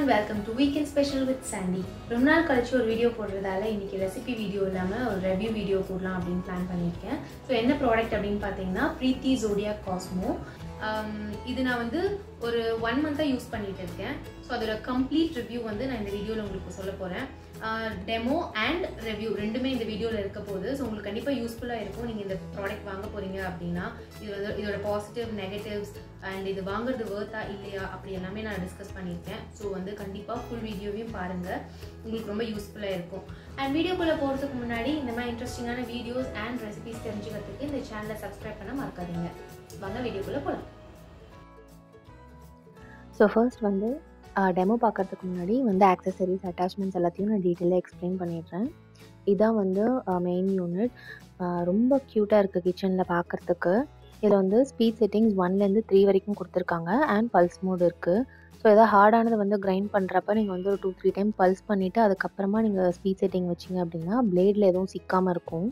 welcome to weekend special with Sandy ரொம்ப நாள் கழிச்சு ஒரு வீடியோ போடுறதால இன்னைக்கு ரெசிபி வீடியோ இல்லாமல் ஒரு ரெவ்யூ வீடியோ போடலாம் அப்படின்னு பிளான் பண்ணியிருக்கேன் ஸோ என்ன ப்ராடக்ட் அப்படின்னு பார்த்தீங்கன்னா ப்ரீத்தி ஜோடியா காஸ்மோ இது நான் வந்து ஒரு ஒன் மந்த்தாக யூஸ் பண்ணிட்டு இருக்கேன் ஸோ அதோட கம்ப்ளீட் ரிவ்யூ வந்து நான் இந்த வீடியோவில் உங்களுக்கு சொல்ல போகிறேன் டெமோ அண்ட் ரிவ்யூ ரெண்டுமே இந்த வீடியோவில் இருக்க போகுது ஸோ உங்களுக்கு கண்டிப்பாக யூஸ்ஃபுல்லாக இருக்கும் நீங்கள் இந்த ப்ராடக்ட் வாங்க போகிறீங்க அப்படின்னா இது வந்து இதோட பாசிட்டிவ் நெகட்டிவ்ஸ் அண்ட் இது வாங்குறது வேர்த்தா இல்லையா அப்படி எல்லாமே நான் டிஸ்கஸ் பண்ணியிருக்கேன் ஸோ வந்து கண்டிப்பாக ஃபுல் வீடியோவையும் பாருங்கள் உங்களுக்கு ரொம்ப யூஸ்ஃபுல்லாக இருக்கும் அண்ட் வீடியோக்குள்ளே போகிறதுக்கு முன்னாடி இந்த மாதிரி இன்ட்ரெஸ்டிங்கான வீடியோஸ் அண்ட் ரெசிபிஸ் தெரிஞ்சுக்கிறதுக்கு இந்த சேனலை சப்ஸ்கிரைப் பண்ண மறக்காதீங்க வாங்க வீடியோக்குள்ளே போகலாம் ஸோ ஃபர்ஸ்ட் வந்து டெமோ பார்க்கறதுக்கு முன்னாடி வந்து ஆக்சசரிஸ் அட்டாச்மெண்ட்ஸ் எல்லாத்தையும் நான் டீட்டெயிலாக எக்ஸ்பிளைன் பண்ணிடுறேன் இதான் வந்து மெயின் யூனிட் ரொம்ப க்யூட்டாக இருக்குது கிச்சனில் பார்க்குறதுக்கு இதில் வந்து ஸ்பீட் செட்டிங்ஸ் ஒன்லேருந்து த்ரீ வரைக்கும் கொடுத்துருக்காங்க அண்ட் பல்ஸ் மோட் இருக்குது ஸோ எதாவது ஹார்டானது வந்து கிரைண்ட் பண்ணுறப்ப நீங்கள் வந்து ஒரு டூ த்ரீ டைம் பல்ஸ் பண்ணிவிட்டு அதுக்கப்புறமா நீங்கள் ஸ்பீட் செட்டிங் வச்சிங்க அப்படின்னா பிளேடில் எதுவும் சிக்காமல் இருக்கும்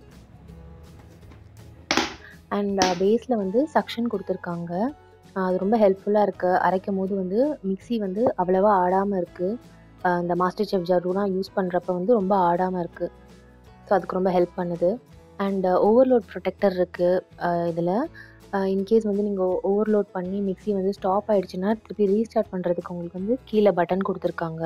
அண்ட் பேஸில் வந்து சக்ஷன் கொடுத்துருக்காங்க அது ரொம்ப ஹெல்ப்ஃபுல்லாக இருக்குது அரைக்கும் போது வந்து மிக்சி வந்து அவ்வளோவா ஆடாமல் இருக்குது இந்த மாஸ்டர் செஃப் ஜாருலாம் யூஸ் பண்ணுறப்ப வந்து ரொம்ப ஆடாமல் இருக்குது ஸோ அதுக்கு ரொம்ப ஹெல்ப் பண்ணுது அண்ட் ஓவர்லோட் ப்ரொடெக்டர் இருக்குது இதில் இன்கேஸ் வந்து நீங்கள் ஓவர்லோட் பண்ணி மிக்சி வந்து ஸ்டாப் ஆகிடுச்சுன்னா திருப்பி ரீஸ்டார்ட் பண்ணுறதுக்கு உங்களுக்கு வந்து கீழே பட்டன் கொடுத்துருக்காங்க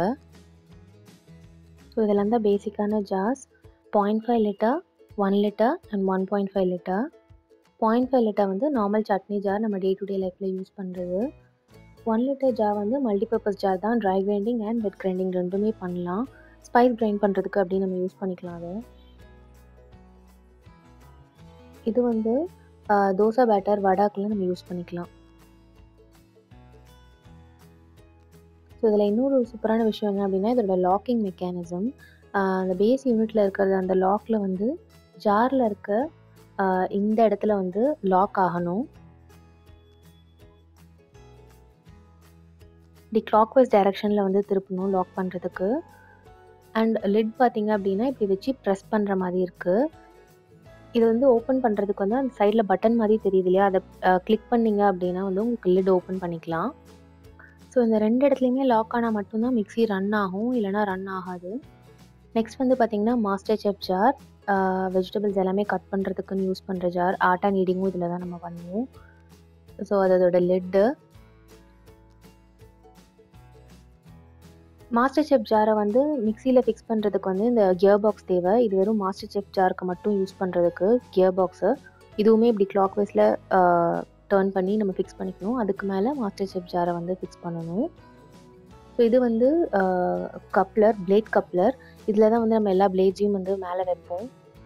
ஸோ இதெல்லாம் தான் பேசிக்கான jars point five litre one litre and one point five litre point five litre வந்து நார்மல் சட்னி ஜார் நம்ம டே டு டே லைஃப்பில் யூஸ் பண்ணுறது ஒன் லிட்டர் ஜார் வந்து மல்டிபர்பஸ் ஜார் தான் dry grinding and wet grinding ரெண்டுமே பண்ணலாம் ஸ்பைஸ் கிரைண்ட் பண்ணுறதுக்கு அப்படி நம்ம யூஸ் பண்ணிக்கலாம் அதை இது வந்து தோசை பேட்டர் வடாக்கெலாம் நம்ம யூஸ் பண்ணிக்கலாம் ஸோ இதில் இன்னொரு சூப்பரான விஷயம் என்ன அப்படின்னா இதோட லாக்கிங் மெக்கானிசம் அந்த பேஸ் யூனிட்டில் இருக்கிறது அந்த லாக்கில் வந்து ஜாரில் இருக்க இந்த இடத்துல வந்து லாக் ஆகணும் இப்படி கிளாக் வைஸ் டைரக்ஷனில் வந்து திருப்பணும் லாக் பண்ணுறதுக்கு அண்ட் லிட் பார்த்தீங்க அப்படின்னா இப்படி வச்சு ப்ரெஸ் பண்ணுற மாதிரி இருக்குது இது வந்து ஓப்பன் பண்ணுறதுக்கு வந்து அந்த சைடில் பட்டன் மாதிரி தெரியுது இல்லையா அதை கிளிக் பண்ணிங்க அப்படின்னா வந்து உங்களுக்கு லிட் ஓப்பன் பண்ணிக்கலாம் ஸோ இந்த ரெண்டு இடத்துலையுமே லாக் ஆனால் மட்டும்தான் மிக்சி ரன் ஆகும் இல்லைனா ரன் ஆகாது நெக்ஸ்ட் வந்து பார்த்திங்கன்னா மாஸ்டர் செஃப் ஜார் வெஜிடபிள்ஸ் எல்லாமே கட் பண்ணுறதுக்குன்னு யூஸ் பண்ணுற ஜார் ஆட்டா நீடிங்கும் இதில் தான் நம்ம பண்ணுவோம் ஸோ அதோட லெட்டு மாஸ்டர் செஃப் ஜாரை வந்து மிக்சியில் ஃபிக்ஸ் பண்ணுறதுக்கு வந்து இந்த கியர் பாக்ஸ் தேவை இது வெறும் மாஸ்டர் செஃப் ஜாருக்கு மட்டும் யூஸ் பண்ணுறதுக்கு கியர் பாக்ஸு இதுவுமே இப்படி கிளாக் வைஸில் டேர்ன் பண்ணி நம்ம ஃபிக்ஸ் பண்ணிக்கணும் அதுக்கு மேலே மாஸ்டர் செஃப் ஜாரை வந்து ஃபிக்ஸ் பண்ணணும் ஸோ இது வந்து கப்லர் பிளேட் கப்லர் இதில் தான் வந்து நம்ம எல்லா பிளேட்ஸையும் வந்து மேலே வைப்போம்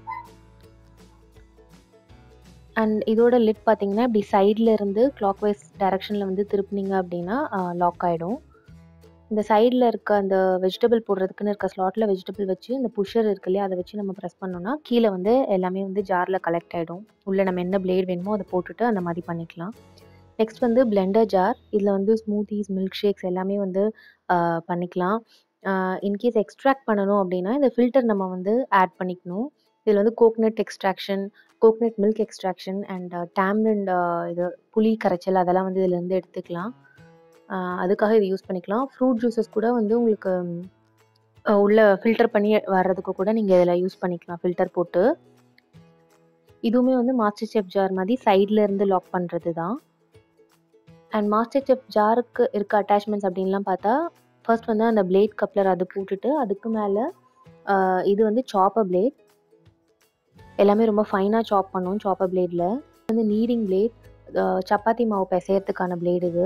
அண்ட் இதோட லிட் பார்த்தீங்கன்னா இப்படி சைடில் இருந்து கிளாக் வைஸ் டைரக்ஷனில் வந்து திருப்பினீங்க அப்படின்னா லாக் ஆகிடும் இந்த சைடில் இருக்க அந்த வெஜிடபிள் போடுறதுக்குன்னு இருக்க ஸ்லாட்டில் வெஜிடபிள் வச்சு இந்த புஷர் இருக்கு இல்லையா அதை வச்சு நம்ம ப்ரெஸ் பண்ணோம்னா கீழே வந்து எல்லாமே வந்து ஜாரில் கலெக்ட் ஆகிடும் உள்ளே நம்ம என்ன பிளேட் வேணுமோ அதை போட்டுட்டு அந்த மாதிரி பண்ணிக்கலாம் நெக்ஸ்ட் வந்து பிளெண்டர் ஜார் இதில் வந்து ஸ்மூத்திஸ் மில்க் ஷேக்ஸ் எல்லாமே வந்து பண்ணிக்கலாம் இன்கேஸ் எக்ஸ்ட்ராக்ட் பண்ணணும் அப்படின்னா இந்த ஃபில்டர் நம்ம வந்து ஆட் பண்ணிக்கணும் இதில் வந்து coconut extraction coconut milk extraction and tamarind இது புளி கரைச்சல் அதெல்லாம் வந்து இதிலேருந்து எடுத்துக்கலாம் அதுக்காக இது யூஸ் பண்ணிக்கலாம் ஃப்ரூட் ஜூஸஸ் கூட வந்து உங்களுக்கு உள்ளே ஃபில்டர் பண்ணி வர்றதுக்கு கூட நீங்கள் இதில் யூஸ் பண்ணிக்கலாம் ஃபில்டர் போட்டு இதுவுமே வந்து மாஸ்டர் செஃப் ஜார் மாதிரி சைடில் இருந்து லாக் பண்ணுறது தான் அண்ட் மாஸ்டர் செஃப் ஜாருக்கு இருக்க அட்டாச்மெண்ட்ஸ் அப்படின்லாம் பார்த்தா ஃபர்ஸ்ட் வந்து அந்த பிளேட் கப்லர் அது போட்டுட்டு அதுக்கு மேலே இது வந்து சாப்பர் பிளேட் எல்லாமே ரொம்ப ஃபைனாக சாப் பண்ணும் சாப்பர் பிளேடில் வந்து நீரிங் பிளேட் சப்பாத்தி மாவு பிசையறதுக்கான பிளேடு இது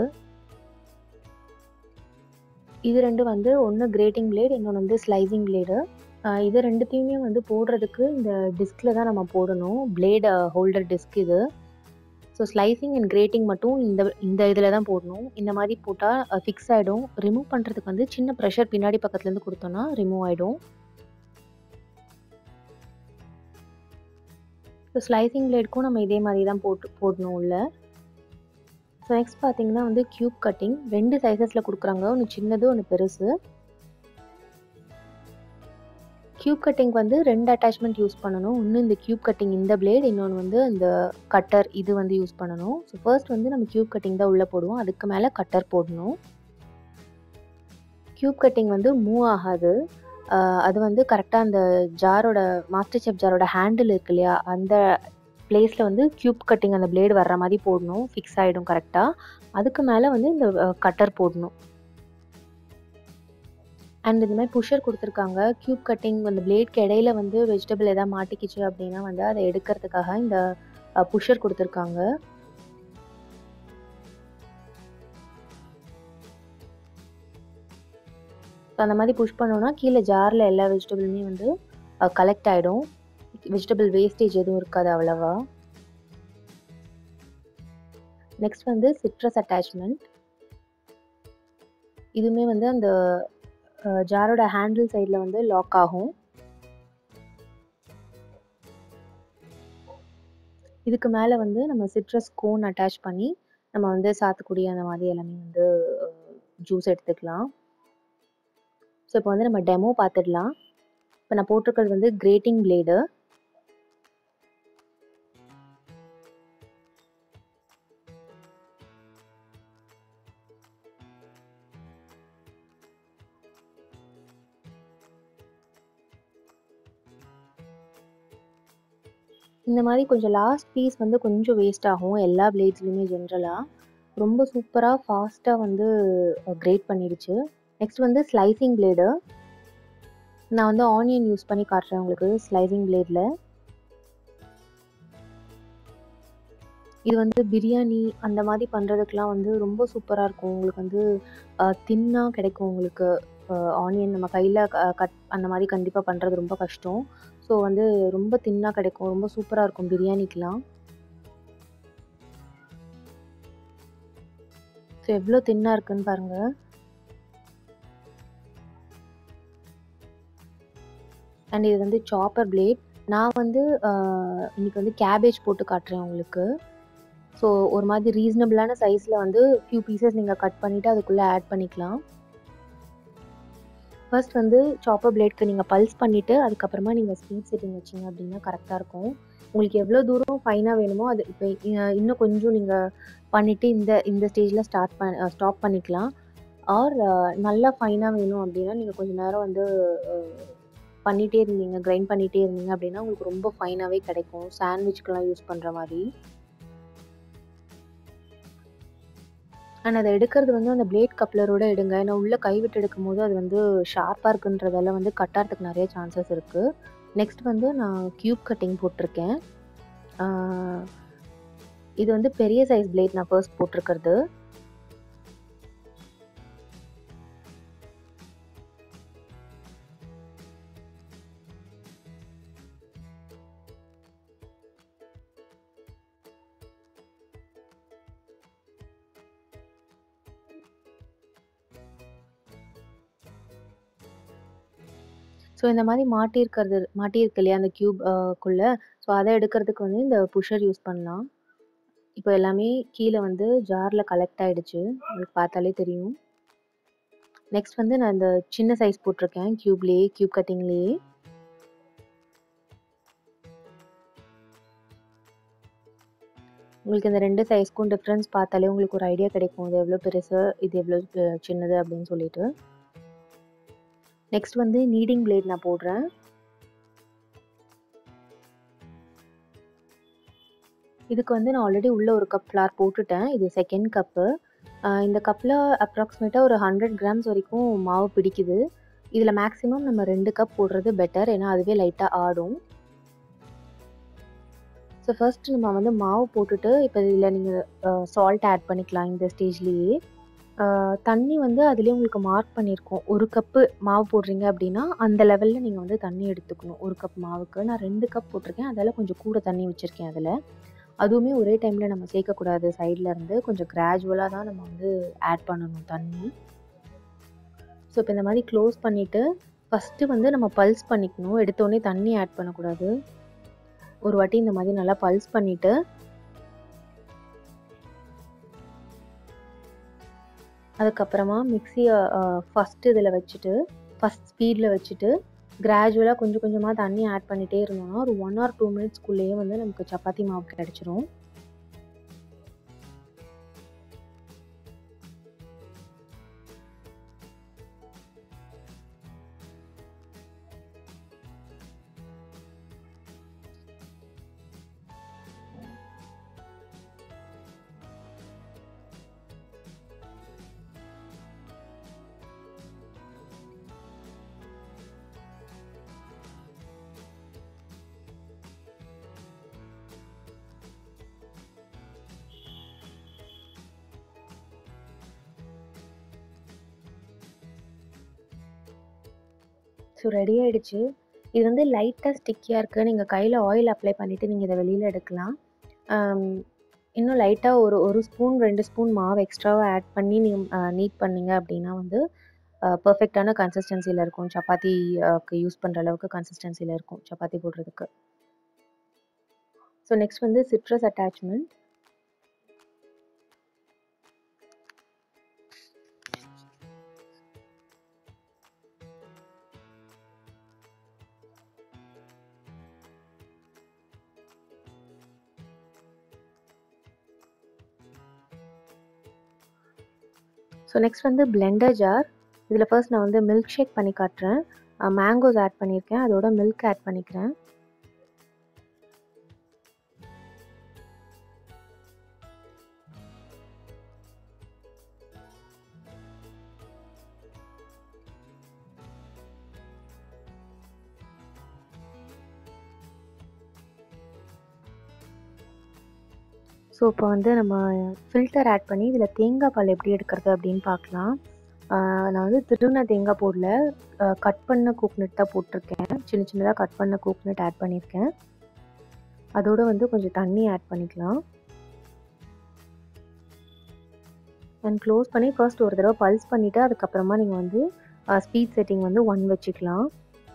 இது ரெண்டு வந்து ஒன்று கிரேட்டிங் பிளேட் இன்னொன்று வந்து ஸ்லைசிங் பிளேடு இது ரெண்டுத்தையுமே வந்து போடுறதுக்கு இந்த டிஸ்கில் தான் நம்ம போடணும் பிளேட் ஹோல்டர் டிஸ்க் இது ஸோ ஸ்லைசிங் அண்ட் கிரேட்டிங் மட்டும் இந்த இந்த இதில் தான் போடணும் இந்த மாதிரி போட்டால் ஃபிக்ஸ் ஆகிடும் ரிமூவ் பண்ணுறதுக்கு வந்து சின்ன ப்ரெஷர் பின்னாடி பக்கத்துலேருந்து கொடுத்தோன்னா ரிமூவ் ஆகிடும் ஸோ ஸ்லைசிங் பிளேடுக்கும் நம்ம இதே மாதிரி தான் போட்டு போடணும் உள்ள ஸோ நெக்ஸ்ட் பார்த்தீங்கன்னா வந்து க்யூப் கட்டிங் ரெண்டு சைஸஸில் கொடுக்குறாங்க ஒன்று சின்னது ஒன்று பெருசு க்யூப் கட்டிங் வந்து ரெண்டு அட்டாச்மெண்ட் யூஸ் பண்ணணும் ஒன்று இந்த க்யூப் கட்டிங் இந்த பிளேட் இன்னொன்று வந்து இந்த கட்டர் இது வந்து யூஸ் பண்ணணும் ஸோ ஃபர்ஸ்ட் வந்து நம்ம க்யூப் கட்டிங் தான் உள்ளே போடுவோம் அதுக்கு மேலே கட்டர் போடணும் க்யூப் கட்டிங் வந்து மூவ் ஆகாது ஆஹ் அது வந்து கரெக்டாக அந்த ஜாரோட மாஸ்டர் செஃப் ஜாரோட ஹேண்டில் இருக்கு இல்லையா அந்த பிளேஸில் வந்து க்யூப் கட்டிங் அந்த பிளேடு வர்ற மாதிரி போடணும் ஃபிக்ஸ் ஆகிடும் கரெக்டாக அதுக்கு மேலே வந்து இந்த கட்டர் போடணும் அண்ட் இந்த மாதிரி புஷர் கொடுத்துருக்காங்க க்யூப் கட்டிங் அந்த பிளேட்க்கு இடையில வந்து வெஜிடபிள் எதாவது மாட்டிக்கிச்சு அப்படின்னா வந்து அதை எடுக்கிறதுக்காக இந்த புஷர் கொடுத்துருக்காங்க ஸோ அந்த மாதிரி புஷ் பண்ணோன்னா கீழே ஜாரில் எல்லா வெஜிடபிளுமே வந்து கலெக்ட் ஆகிடும் வெஜிடபிள் வேஸ்டேஜ் எதுவும் இருக்காது அவ்வளவா நெக்ஸ்ட் வந்து சிட்ரஸ் அட்டாச்மெண்ட் இதுவுமே வந்து அந்த ஜாரோட ஹேண்டில் சைடில் வந்து லாக் ஆகும் இதுக்கு மேலே வந்து நம்ம சிட்ரஸ் கோன் அட்டாச் பண்ணி நம்ம வந்து சாத்துக்குடி அந்த மாதிரி எல்லாமே வந்து ஜூஸ் எடுத்துக்கலாம் ஸோ இப்போ வந்து நம்ம டெமோ பார்த்துடலாம் இப்போ நான் போட்டிருக்கிறது வந்து கிரேட்டிங் பிளேடு இந்த மாதிரி கொஞ்சம் லாஸ்ட் பீஸ் வந்து கொஞ்சம் வேஸ்ட் ஆகும் எல்லா பிளேட்ஸ்லையுமே ஜென்ரலாக ரொம்ப சூப்பராக ஃபாஸ்ட்டாக வந்து கிரேட் பண்ணிடுச்சு நெக்ஸ்ட் வந்து ஸ்லைசிங் பிளேடு நான் வந்து ஆனியன் யூஸ் பண்ணி காட்டுறேன் உங்களுக்கு ஸ்லைசிங் பிளேடில் இது வந்து பிரியாணி அந்த மாதிரி பண்ணுறதுக்கெலாம் வந்து ரொம்ப சூப்பராக இருக்கும் உங்களுக்கு வந்து தின்னாக கிடைக்கும் உங்களுக்கு ஆனியன் நம்ம கையில் கட் அந்த மாதிரி கண்டிப்பாக பண்ணுறது ரொம்ப கஷ்டம் ஸோ வந்து ரொம்ப தின்னாக கிடைக்கும் ரொம்ப சூப்பராக இருக்கும் பிரியாணிக்கெலாம் ஸோ எவ்வளோ தின்னாக இருக்குன்னு பாருங்கள் அண்ட் இது வந்து சாப்பர் பிளேட் நான் வந்து இன்னைக்கு வந்து கேபேஜ் போட்டு காட்டுறேன் உங்களுக்கு ஸோ ஒரு மாதிரி ரீசனபிளான சைஸில் வந்து ஃபியூ பீசஸ் நீங்கள் கட் பண்ணிவிட்டு அதுக்குள்ளே ஆட் பண்ணிக்கலாம் ஃபர்ஸ்ட் வந்து சாப்பர் பிளேட்க்கு நீங்கள் பல்ஸ் பண்ணிவிட்டு அதுக்கப்புறமா நீங்கள் ஸ்பீட் செட்டிங் வச்சிங்க அப்படின்னா கரெக்டாக இருக்கும் உங்களுக்கு எவ்வளோ தூரம் ஃபைனாக வேணுமோ அது இப்போ இன்னும் கொஞ்சம் நீங்கள் பண்ணிவிட்டு இந்த இந்த ஸ்டேஜில் ஸ்டார்ட் பண்ண ஸ்டாப் பண்ணிக்கலாம் ஆர் நல்லா ஃபைனாக வேணும் அப்படின்னா நீங்கள் கொஞ்சம் நேரம் வந்து பண்ணிகிட்டே இருந்தீங்க கிரைண்ட் பண்ணிகிட்டே இருந்தீங்க அப்படின்னா உங்களுக்கு ரொம்ப ஃபைனாகவே கிடைக்கும் சாண்ட்விச்க்கெலாம் யூஸ் பண்ணுற மாதிரி அண்ட் அதை எடுக்கிறது வந்து அந்த பிளேட் கப்ளரோட எடுங்க ஏன்னா உள்ளே கைவிட்டு எடுக்கும் போது அது வந்து ஷார்ப்பாக இருக்குன்றதால வந்து கட்டாகிறதுக்கு நிறைய சான்சஸ் இருக்குது நெக்ஸ்ட் வந்து நான் க்யூப் கட்டிங் போட்டிருக்கேன் இது வந்து பெரிய சைஸ் பிளேட் நான் ஃபர்ஸ்ட் போட்டிருக்கிறது ஸோ இந்த மாதிரி மாட்டியிருக்கிறது மாட்டியிருக்கு இல்லையா அந்த க்யூப் குள்ளே ஸோ அதை எடுக்கிறதுக்கு வந்து இந்த புஷர் யூஸ் பண்ணலாம் இப்போ எல்லாமே கீழே வந்து ஜாரில் கலெக்ட் ஆகிடுச்சு உங்களுக்கு பார்த்தாலே தெரியும் நெக்ஸ்ட் வந்து நான் இந்த சின்ன சைஸ் போட்டிருக்கேன் க்யூப்லேயே க்யூப் கட்டிங்லேயே உங்களுக்கு இந்த ரெண்டு சைஸ்க்கும் டிஃப்ரென்ஸ் பார்த்தாலே உங்களுக்கு ஒரு ஐடியா கிடைக்கும் இது எவ்வளோ பெருசு இது எவ்வளோ சின்னது அப்படின்னு சொல்லிட்டு நெக்ஸ்ட் வந்து நீடிங் பிளேட் நான் போடுறேன் இதுக்கு வந்து நான் ஆல்ரெடி உள்ள ஒரு கப் ஃப்ளார் போட்டுட்டேன் இது செகண்ட் கப்பு இந்த கப்பில் அப்ராக்சிமேட்டாக ஒரு ஹண்ட்ரட் கிராம்ஸ் வரைக்கும் மாவு பிடிக்குது இதில் மேக்ஸிமம் நம்ம ரெண்டு கப் போடுறது பெட்டர் ஏன்னா அதுவே லைட்டாக ஆடும் ஸோ ஃபர்ஸ்ட் நம்ம வந்து மாவு போட்டுட்டு இப்போ இதில் நீங்கள் சால்ட் ஆட் பண்ணிக்கலாம் இந்த ஸ்டேஜ்லேயே தண்ணி வந்து அதுலேயே உங்களுக்கு மார்க் பண்ணியிருக்கோம் ஒரு கப்பு மாவு போடுறீங்க அப்படின்னா அந்த லெவலில் நீங்கள் வந்து தண்ணி எடுத்துக்கணும் ஒரு கப் மாவுக்கு நான் ரெண்டு கப் போட்டிருக்கேன் அதில் கொஞ்சம் கூட தண்ணி வச்சுருக்கேன் அதில் அதுவுமே ஒரே டைமில் நம்ம சேர்க்கக்கூடாது சைடில் இருந்து கொஞ்சம் கிராஜுவலாக தான் நம்ம வந்து ஆட் பண்ணணும் தண்ணி ஸோ இப்போ இந்த மாதிரி க்ளோஸ் பண்ணிவிட்டு ஃபஸ்ட்டு வந்து நம்ம பல்ஸ் பண்ணிக்கணும் எடுத்தோடனே தண்ணி ஆட் பண்ணக்கூடாது ஒரு வாட்டி இந்த மாதிரி நல்லா பல்ஸ் பண்ணிவிட்டு அதுக்கப்புறமா மிக்சியை ஃபஸ்ட்டு இதில் வச்சுட்டு ஃபஸ்ட் ஸ்பீடில் வச்சுட்டு கிராஜுவலாக கொஞ்சம் கொஞ்சமாக தண்ணி ஆட் பண்ணிகிட்டே இருந்தோம்னா ஒரு ஒன் ஆர் டூ மினிட்ஸ்க்குள்ளேயே வந்து நமக்கு சப்பாத்தி மாவு கிடச்சிரும் ஸோ ரெடி ஆயிடுச்சு இது வந்து லைட்டாக ஸ்டிக்கியாக இருக்குது நீங்கள் கையில் ஆயில் அப்ளை பண்ணிவிட்டு நீங்கள் இதை வெளியில் எடுக்கலாம் ஆம், இன்னும் லைட்டாக ஒரு ஒரு ஸ்பூன் ரெண்டு ஸ்பூன் மாவு எக்ஸ்ட்ராவாக ஆட் பண்ணி நீங்கள் நீட் பண்ணீங்க அப்படின்னா வந்து பர்ஃபெக்டான கன்சிஸ்டன்சியில் இருக்கும் சப்பாத்திக்கு யூஸ் பண்ணுற அளவுக்கு கன்சிஸ்டன்சியில் இருக்கும் சப்பாத்தி போடுறதுக்கு ஸோ நெக்ஸ்ட் வந்து சிட்ரஸ் அட்டாச்மெண்ட் ஸோ நெக்ஸ்ட் வந்து பிளெண்டர் ஜார் இதில் ஃபர்ஸ்ட் நான் வந்து மில்க் ஷேக் பண்ணி காட்டுறேன் மேங்கோஸ் ஆட் பண்ணியிருக்கேன் அதோட மில்க் ஆட் பண்ணிக்கிறேன் ஸோ இப்போ வந்து நம்ம ஃபில்டர் ஆட் பண்ணி இதில் தேங்காய் பால் எப்படி எடுக்கிறது அப்படின்னு பார்க்கலாம் ஆஹ் நான் வந்து திருவின தேங்காய் போடல கட் பண்ண கோக்னட் தான் போட்டிருக்கேன் சின்ன சின்னதாக கட் பண்ண கோக்னட் ஆட் பண்ணியிருக்கேன் அதோட வந்து கொஞ்சம் தண்ணி ஆட் பண்ணிக்கலாம் அண்ட் க்ளோஸ் பண்ணி ஃபர்ஸ்ட் ஒரு தடவை பல்ஸ் பண்ணிவிட்டு அதுக்கப்புறமா நீங்கள் வந்து ஸ்பீட் செட்டிங் வந்து ஒன் வச்சுக்கலாம்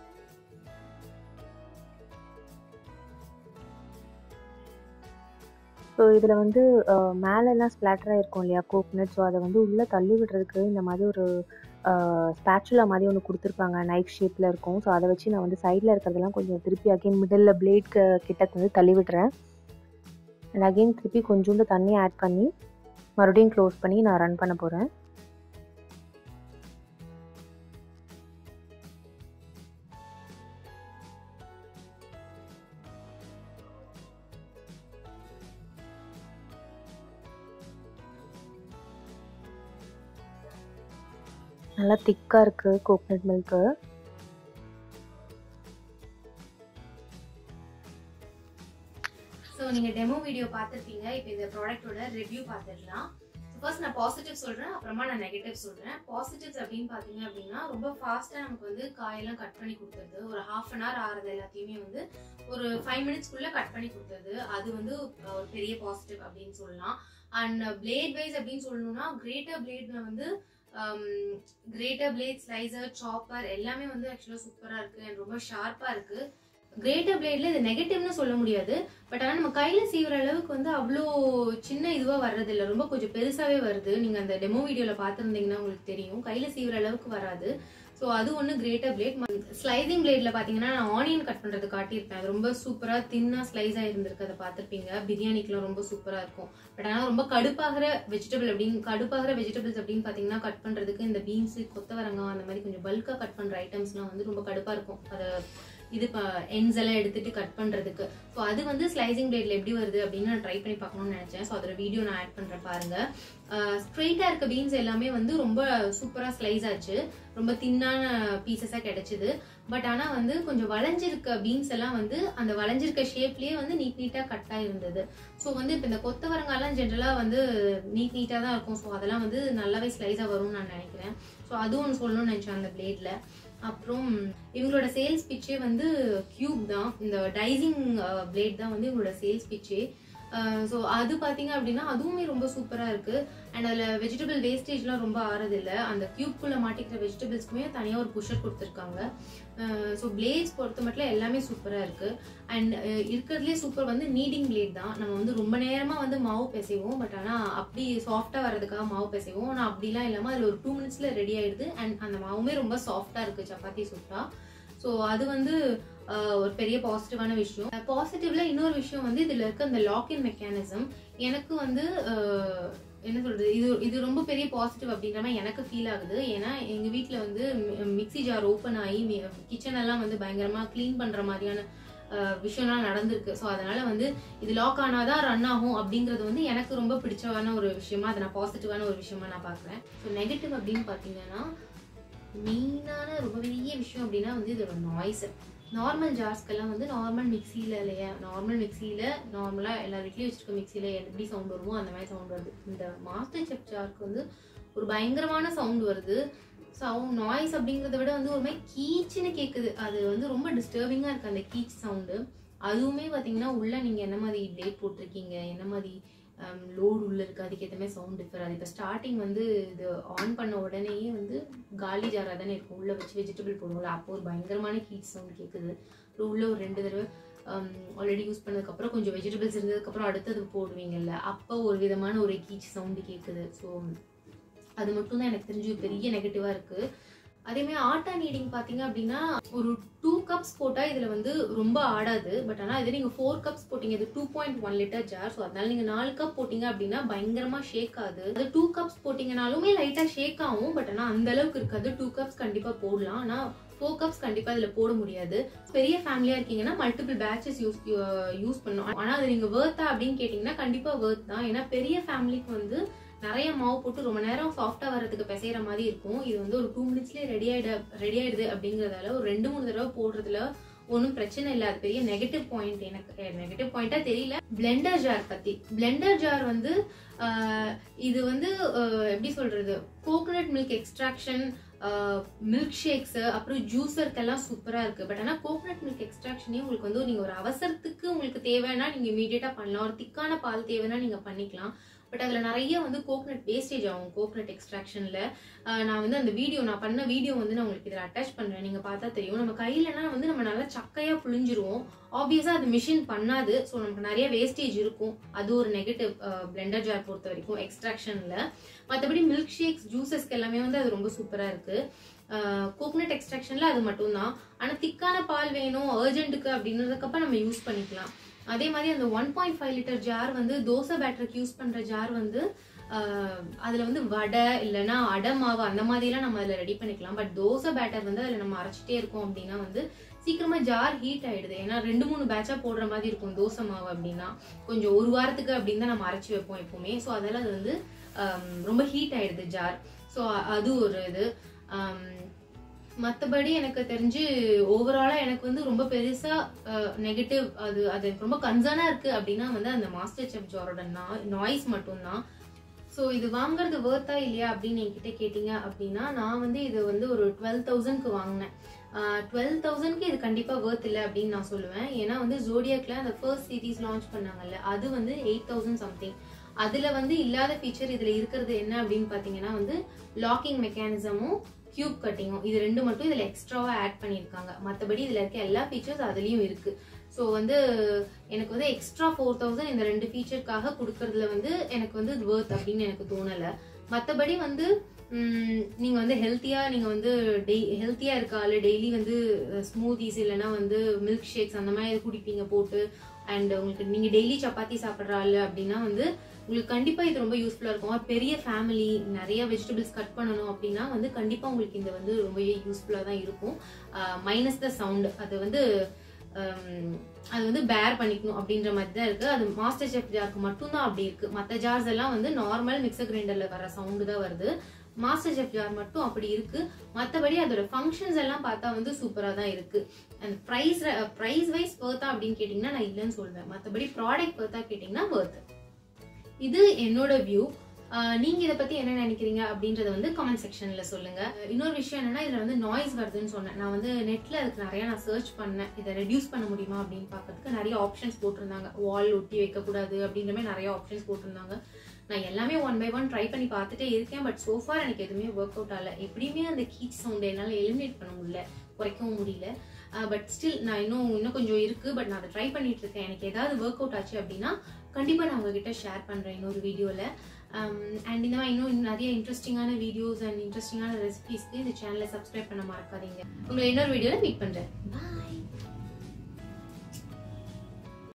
ஸோ இதில் வந்து அஹ், மேலெல்லாம் ஸ்ப்ளாட்டராக இருக்கும் இல்லையா கோக்னட் ஸோ அதை வந்து உள்ளே தள்ளி விடுறதுக்கு இந்த மாதிரி ஒரு ஸ்பேச்சுலா மாதிரி ஒன்று கொடுத்துருப்பாங்க நைஃப் ஷேப்பில் இருக்கும் ஸோ அதை வச்சு நான் வந்து சைடில் இருக்கிறதெல்லாம் கொஞ்சம் திருப்பி அகைன் மிடில் பிளேட் கிட்ட வந்து தள்ளி விடுறேன் அண்ட் அகைன் திருப்பி கொஞ்சோண்டு தண்ணி ஆட் பண்ணி மறுபடியும் க்ளோஸ் பண்ணி நான் ரன் பண்ண போகிறேன் நல்லா திக்காக இருக்குது கோகனட் மில்க்கு ஸோ நீங்கள் டெமோ வீடியோ பார்த்துருப்பீங்க இப்போ இந்த ப்ராடக்ட்டோட ரிவ்யூ பார்த்துடலாம் ஃபர்ஸ்ட் நான் பாசிட்டிவ் சொல்கிறேன் அப்புறமா நான் நெகட்டிவ் சொல்கிறேன் பாசிட்டிவ்ஸ் அப்படின்னு பார்த்தீங்க அப்படின்னா ரொம்ப ஃபாஸ்ட்டாக நமக்கு வந்து காயெல்லாம் கட் பண்ணி கொடுத்தது ஒரு ஹாஃப் அன் ஹவர் ஆறது எல்லாத்தையுமே வந்து ஒரு ஃபைவ் மினிட்ஸ்க்குள்ளே கட் பண்ணி கொடுத்தது அது வந்து அஹ், ஒரு பெரிய பாசிட்டிவ் அப்படின்னு சொல்லலாம் அண்ட் பிளேட் வைஸ் அப்படின்னு சொல்லணும்னா கிரேட்டர் பிளேட்ல வந்து கிரேட்டர் பிளேட் ஸ்லைசர் சாப்பர் எல்லாமே வந்து ஆக்சுவலாக சூப்பராக இருக்குது அண்ட் ரொம்ப ஷார்ப்பாக இருக்குது கிரேட்டர் பிளேட்ல இது நெகட்டிவ்னு சொல்ல முடியாது பட் ஆனால் நம்ம கையில் சீவுற அளவுக்கு வந்து அவ்வளோ சின்ன இதுவாக வர்றதில்ல ரொம்ப கொஞ்சம் பெருசாகவே வருது நீங்கள் அந்த டெமோ வீடியோவில் பார்த்துருந்தீங்கன்னா உங்களுக்கு தெரியும் கையில் சீவுற அளவுக்கு வராது ஸோ அது ஒன்று கிரேட்டர் பிளேட் ஸ்லைசிங் பிளேடில் பார்த்தீங்கன்னா நான் ஆனியன் கட் பண்ணுறது காட்டியிருப்பேன் அது ரொம்ப சூப்பராக தின்னாக ஸ்லைஸாக இருந்திருக்கு அதை பார்த்துருப்பீங்க பிரியாணிக்கெலாம் ரொம்ப சூப்பராக இருக்கும் பட் ஆனால் ரொம்ப கடுப்பாகிற வெஜிடபிள் அப்படின்னு கடுப்பாகிற வெஜிடபிள்ஸ் அப்படின்னு பார்த்தீங்கன்னா கட் பண்ணுறதுக்கு இந்த பீன்ஸு கொத்தவரங்காய் அந்த மாதிரி கொஞ்சம் பல்காக கட் பண்ணுற ஐட்டம்ஸ்லாம் வந்து ரொம்ப கடுப்பாக இருக்கும் அதை இது எண்ட்ஸ் எல்லாம் எடுத்துட்டு கட் பண்றதுக்கு ஸோ அது வந்து ஸ்லைசிங் பிளேட்ல எப்படி வருது அப்படின்னு நான் ட்ரை பண்ணி பார்க்கணும்னு நினைச்சேன் ஸோ அதோட வீடியோ நான் ஆட் பண்றேன் பாருங்க ஸ்ட்ரெயிட்டா இருக்க பீன்ஸ் எல்லாமே வந்து ரொம்ப சூப்பரா ஸ்லைஸ் ஆச்சு ரொம்ப தின்னான பீசஸா கிடைச்சது பட் ஆனா வந்து கொஞ்சம் வளைஞ்சிருக்க பீன்ஸ் எல்லாம் வந்து அந்த வளைஞ்சிருக்க ஷேப்லயே வந்து நீட் நீட்டா கட்டா இருந்தது ஸோ வந்து இப்போ இந்த கொத்தவரங்காய்லாம் ஜென்ரலா வந்து நீட் நீட்டா தான் இருக்கும் ஸோ அதெல்லாம் வந்து நல்லாவே ஸ்லைஸா வரும்னு நான் நினைக்கிறேன் ஸோ அதுவும் ஒன்று சொல்லணும்னு நினைச்சேன் அந்த பிளேட்ல அப்புறம் இவங்களோட சேல்ஸ் பிச்சே வந்து கியூப் தான் இந்த டைசிங் பிளேட் தான் வந்து இவங்களோட சேல்ஸ் பிச்சே ஸோ அது பார்த்தீங்க அப்படின்னா அதுவுமே ரொம்ப சூப்பராக இருக்குது அண்ட் அதில் வெஜிடபிள் வேஸ்டேஜ்லாம் ரொம்ப ஆறதில்லை அந்த க்யூப்குள்ளே மாட்டிக்கிற வெஜிடபிள்ஸ்க்குமே தனியாக ஒரு புஷர் கொடுத்துருக்காங்க ஸோ பிளேட்ஸ் பொறுத்த மட்டும் எல்லாமே சூப்பராக இருக்குது அண்ட் இருக்கிறதுலே சூப்பர் வந்து நீடிங் பிளேட் தான் நம்ம வந்து ரொம்ப நேரமாக வந்து மாவு பிசைவோம் பட் ஆனால் அப்படி சாஃப்டாக வர்றதுக்காக மாவு பிசைவோம் ஆனால் அப்படிலாம் இல்லாமல் அதில் ஒரு டூ மினிட்ஸில் ரெடி ஆயிடுது அண்ட் அந்த மாவுமே ரொம்ப சாஃப்டாக இருக்குது சப்பாத்தி சுட்டா ஸோ அது வந்து ஆஹ், ஒரு பெரிய பாசிட்டிவான விஷயம் பாசிட்டிவ்ல இன்னொரு விஷயம் வந்து இதில் இருக்க அந்த லாக்இன் மெக்கானிசம் எனக்கு வந்து ஆஹ், என்ன சொல்றது இது இது ரொம்ப பெரிய பாசிட்டிவ் அப்படின்ற மாதிரி எனக்கு ஃபீல் ஆகுது ஏன்னா எங்க வீட்ல வந்து மிக்ஸி ஜார் ஓப்பன் ஆகி கிச்சன் எல்லாம் வந்து பயங்கரமா க்ளீன் பண்ற மாதிரியான அஹ், விஷயம்லாம் நடந்திருக்கு ஸோ அதனால வந்து இது லாக் ஆனாதான் ரன் ஆகும் அப்படிங்கிறது வந்து எனக்கு ரொம்ப பிடிச்சமான ஒரு விஷயமா அதை நான் பாசிட்டிவான ஒரு விஷயமா நான் பார்க்குறேன் ஸோ நெகட்டிவ் அப்படின்னு பார்த்தீங்கன்னா மெயினான ரொம்ப பெரிய விஷயம் அப்படின்னா வந்து இதோட நாய்ஸ் நார்மல் ஜார்ஸ்க்கெல்லாம் வந்து நார்மல் மிக்சியில் இல்லையா நார்மல் மிக்சியில் நார்மலாக எல்லா வீட்லேயும் வச்சுருக்க மிக்சியில் எப்படி சவுண்ட் வருமோ அந்த மாதிரி சவுண்ட் வருது இந்த மாஸ்டர் செஃப் ஜாருக்கு வந்து ஒரு பயங்கரமான சவுண்ட் வருது சவுண்ட் நாய்ஸ் அப்படிங்கிறத விட வந்து ஒரு மாதிரி கீச்சுன்னு கேட்குது அது வந்து ரொம்ப டிஸ்டர்பிங்காக இருக்குது அந்த கீச் சவுண்டு அதுவுமே பார்த்தீங்கன்னா உள்ள நீங்கள் என்ன மாதிரி டேட் போட்டிருக்கீங்க என்ன மாதிரி லோடு உள்ள இருக்கு அதுக்கேற்ற மாதிரி சவுண்ட் டிஃபர் அது இப்போ ஸ்டார்டிங் வந்து இது ஆன் பண்ண உடனேயே வந்து காலி ஜாராக தானே இருக்கும் உள்ள வச்சு வெஜிடபிள் போடுவோம்ல அப்போ ஒரு பயங்கரமான ஹீட் சவுண்ட் கேட்குது அப்புறம் உள்ள ஒரு ரெண்டு தடவை ஆல்ரெடி யூஸ் பண்ணதுக்கப்புறம் கொஞ்சம் வெஜிடபிள்ஸ் இருந்ததுக்கப்புறம் அடுத்தது போடுவீங்கல்ல அப்போ ஒரு விதமான ஒரு கீச் சவுண்டு கேட்குது ஸோ அது மட்டும் தான் எனக்கு தெரிஞ்சு பெரிய நெகட்டிவாக இருக்குது அதேமாதிரி ஆட்டா நீடிங் பார்த்தீங்க அப்படின்னா ஒரு டூ கப்ஸ் போட்டால் இதில் வந்து ரொம்ப ஆடாது பட் ஆனால் இது நீங்கள் ஃபோர் கப்ஸ் போட்டிங்க இது two point one litre jar so அதனால நீங்கள் நாலு கப் போட்டிங்க அப்படின்னா பயங்கரமாக ஷேக் ஆகுது அது டூ கப்ஸ் போட்டிங்கனாலுமே லைட்டாக ஷேக் ஆகும் பட் ஆனால் அந்த அளவுக்கு இருக்காது டூ கப்ஸ் கண்டிப்பாக போடலாம் ஆனால் ஃபோர் கப்ஸ் கண்டிப்பாக இதில் போட முடியாது பெரிய ஃபேமிலியாக இருக்கீங்கன்னா மல்டிபிள் பேட்சஸ் யூஸ் யூஸ் பண்ணும் ஆனால் அது நீங்கள் வேர்த்தா அப்படின்னு கேட்டிங்கன்னா கண்டிப்பாக வேர்த் தான் ஏன்னா பெரிய ஃபேமிலிக்கு வந்து நிறைய மாவு போட்டு ரொம்ப நேரம் சாஃப்டா வரதுக்கு பிசைகிற மாதிரி இருக்கும் இது வந்து ஒரு டூ மினிட்ஸ்லேயே ரெடி ஆயிட ரெடி ஆயிடுது அப்படிங்கறதால ஒரு ரெண்டு மூணு தடவை போடுறதுல ஒன்றும் பிரச்சனை இல்லை அது பெரிய நெகட்டிவ் பாயிண்ட் எனக்கு நெகட்டிவ் பாயிண்டா தெரியல பிளெண்டர் ஜார் பத்தி பிளெண்டர் ஜார் வந்து இது வந்து எப்படி சொல்றது coconut milk extraction milk shakes அப்புறம் ஜூஸருக்கெல்லாம் சூப்பராக இருக்குது பட் ஆனால் கோகோனட் மில்க் எக்ஸ்ட்ராக்ஷனே உங்களுக்கு வந்து நீங்கள் ஒரு அவசரத்துக்கு உங்களுக்கு தேவைன்னா நீங்கள் இமீடியட்டாக பண்ணலாம் ஒரு திக்கான பால் தேவைன்னா நீங்கள் பண்ணிக்கலாம் பட் அதில் நிறைய வந்து கோகனட் வேஸ்டேஜ் ஆகும் கோகனட் எக்ஸ்ட்ராக்ஷனில் நான் வந்து அந்த வீடியோ நான் பண்ண வீடியோ வந்து நான் உங்களுக்கு இதில் அட்டாச் பண்ணுறேன் நீங்கள் பார்த்தா தெரியும் நம்ம கையிலனா வந்து நம்ம நல்லா சக்கையாக புழிஞ்சிருவோம் ஆப்வியஸாக அது மிஷின் பண்ணாது ஸோ நமக்கு நிறைய வேஸ்டேஜ் இருக்கும் அது ஒரு நெகட்டிவ் பிளெண்டர் ஜார் பொறுத்த வரைக்கும் எக்ஸ்ட்ராக்ஷனில் மற்றபடி மில்க் ஷேக்ஸ் ஜூசஸ்க்கு எல்லாமே வந்து அது ரொம்ப சூப்பராக இருக்குது கோகனட் எக்ஸ்ட்ராக்ஷனில் அது மட்டும்தான் ஆனால் திக்கான பால் வேணும் அர்ஜென்ட்டுக்கு அப்படின்றதுக்கப்ப நம்ம யூஸ் பண்ணிக்கலாம் அதே மாதிரி அந்த one point five litre jar வந்து தோசை பேட்டருக்கு யூஸ் பண்ணுற ஜார் வந்து அதில் வந்து வடை இல்லைன்னா அடை மாவு அந்த மாதிரிலாம் நம்ம அதில் ரெடி பண்ணிக்கலாம் பட் தோசை பேட்டர் வந்து அதில் நம்ம அரைச்சிட்டே இருக்கோம் அப்படின்னா வந்து சீக்கிரமா ஜார் ஹீட் ஆயிடுது ஏன்னா ரெண்டு மூணு பேட்சா போடுற மாதிரி இருக்கும் தோசை மாவு அப்படின்னா கொஞ்சம் ஒரு வாரத்துக்கு அப்படின்னு தான் நம்ம அரைச்சி வைப்போம் எப்பவுமே ஸோ அதெல்லாம் அது வந்து ரொம்ப ஹீட் ஆயிடுது ஜார் ஸோ அது ஒரு இது மற்றபடி எனக்கு தெரிஞ்சு ஓவராலா எனக்கு வந்து ரொம்ப பெருசா நெகட்டிவ் அது அது எனக்கு ரொம்ப கன்சர்னா இருக்கு அப்படின்னா வந்து அந்த மாஸ்டர் செஃப் ஜாரோட நாய்ஸ் மட்டும்தான் ஸோ இது வாங்குறது வேர்த்தா இல்லையா அப்படின்னு என்கிட்ட கேட்டீங்க அப்படின்னா நான் வந்து இது வந்து ஒரு டுவெல் தௌசண்ட்க்கு வாங்கினேன் டுவெல் தௌசண்ட்க்கு இது கண்டிப்பா வேர்த் இல்லை அப்படின்னு நான் சொல்லுவேன் ஏன்னா வந்து ஜோடியாக்ல அந்த ஃபர்ஸ்ட் சீரீஸ் லான்ச் பண்ணாங்கல்ல அது வந்து எயிட் தௌசண்ட் சம்திங் அதுல வந்து இல்லாத ஃபீச்சர் இதுல இருக்கிறது என்ன அப்படின்னு பாத்தீங்கன்னா வந்து லாக்கிங் மெக்கானிசமும் கியூப் கட்டிங்கும் இது ரெண்டு மட்டும் இதுல எக்ஸ்ட்ராவா ஆட் பண்ணியிருக்காங்க மற்றபடி இதுல இருக்க எல்லா ஃபீச்சர்ஸ் அதுலயும் இருக்கு ஸோ வந்து எனக்கு வந்து எக்ஸ்ட்ரா ஃபோர் தௌசண்ட் இந்த ரெண்டு ஃபீச்சருக்காக கொடுக்கறதுல வந்து எனக்கு வந்து இது வேர்த் அப்படின்னு எனக்கு தோணலை மற்றபடி வந்து நீங்கள் வந்து ஹெல்த்தியாக நீங்கள் வந்து டெய் ஹெல்த்தியாக இருக்காள் டெய்லி வந்து ஸ்மூதிஸ் இல்லைன்னா வந்து மில்க் ஷேக்ஸ் அந்த மாதிரி குடிப்பீங்க போட்டு அண்ட் உங்களுக்கு நீங்கள் டெய்லி சப்பாத்தி சாப்பிட்ற ஆள் அப்படின்னா வந்து உங்களுக்கு கண்டிப்பாக இது ரொம்ப யூஸ்ஃபுல்லாக இருக்கும் ஒரு பெரிய ஃபேமிலி நிறைய வெஜிடபிள்ஸ் கட் பண்ணணும் அப்படின்னா வந்து கண்டிப்பாக உங்களுக்கு இந்த வந்து ரொம்பவே யூஸ்ஃபுல்லாக தான் இருக்கும் மைனஸ் த சவுண்ட் அது வந்து அது வந்து பேர் பண்ணிக்கணும் அப்படின்ற மாதிரி தான் இருக்கு அது மாஸ்டர் செஃப் ஜாருக்கு மட்டும்தான் அப்படி இருக்கு மற்ற ஜார்ஸ் எல்லாம் வந்து நார்மல் மிக்சர் கிரைண்டர்ல வர சவுண்டு தான் வருது மாஸ்டர் செஃப் ஜார் மட்டும் அப்படி இருக்கு மற்றபடி அதோட ஃபங்க்ஷன்ஸ் எல்லாம் பார்த்தா வந்து சூப்பராக தான் இருக்கு அந்த ப்ரைஸ் ப்ரைஸ் வைஸ் வேர்த்தா அப்படின்னு கேட்டிங்கன்னா நான் இல்லைன்னு சொல்வேன் மற்றபடி ப்ராடக்ட் வேர்த்தா கேட்டிங்கன்னா வேர்த்து இது என்னோட வியூ நீங்க இதை பத்தி என்ன நினைக்கிறீங்க அப்படின்றத வந்து கமெண்ட் செக்ஷன்ல சொல்லுங்க இன்னொரு விஷயம் என்னன்னா இதுல வந்து நாய்ஸ் வருதுன்னு சொன்னேன் நான் வந்து நெட்ல அதுக்கு நிறைய நான் சர்ச் பண்ணேன் இதை ரெடியூஸ் பண்ண முடியுமா அப்படின்னு பார்க்கறதுக்கு நிறைய ஆப்ஷன்ஸ் போட்டிருந்தாங்க வால் ஒட்டி வைக்கக்கூடாது அப்படின்ற மாதிரி நிறைய ஆப்ஷன்ஸ் போட்டிருந்தாங்க நான் எல்லாமே ஒன் பை ஒன் ட்ரை பண்ணி பார்த்துட்டே இருக்கேன் பட் சோஃபார் எனக்கு எதுவுமே ஒர்க் அவுட் ஆகல எப்படியுமே அந்த கீச் சவுண்டை என்னால் எலிமினேட் பண்ண முடியல குறைக்கவும் முடியல பட் ஸ்டில் நான் இன்னும் இன்னும் கொஞ்சம் இருக்கு பட் நான் அதை ட்ரை பண்ணிட்டு இருக்கேன் எனக்கு ஏதாவது ஒர்க் அவுட் ஆச்சு அப்படின்னா கண்டிப்பாக நான் உங்ககிட்ட ஷேர் பண்ணுறேன் இன்னொரு வீடியோவில் அண்ட் இந்த மாதிரி இன்னும் நிறைய இன்ட்ரெஸ்டிங்கான வீடியோஸ் அண்ட் இன்ட்ரெஸ்டிங்கான ரெசிபிஸ்க்கு இந்த சேனலை சப்ஸ்கிரைப் பண்ண மறக்காதீங்க உங்களை இன்னொரு வீடியோவில் மீட் பண்ணுறேன் பாய்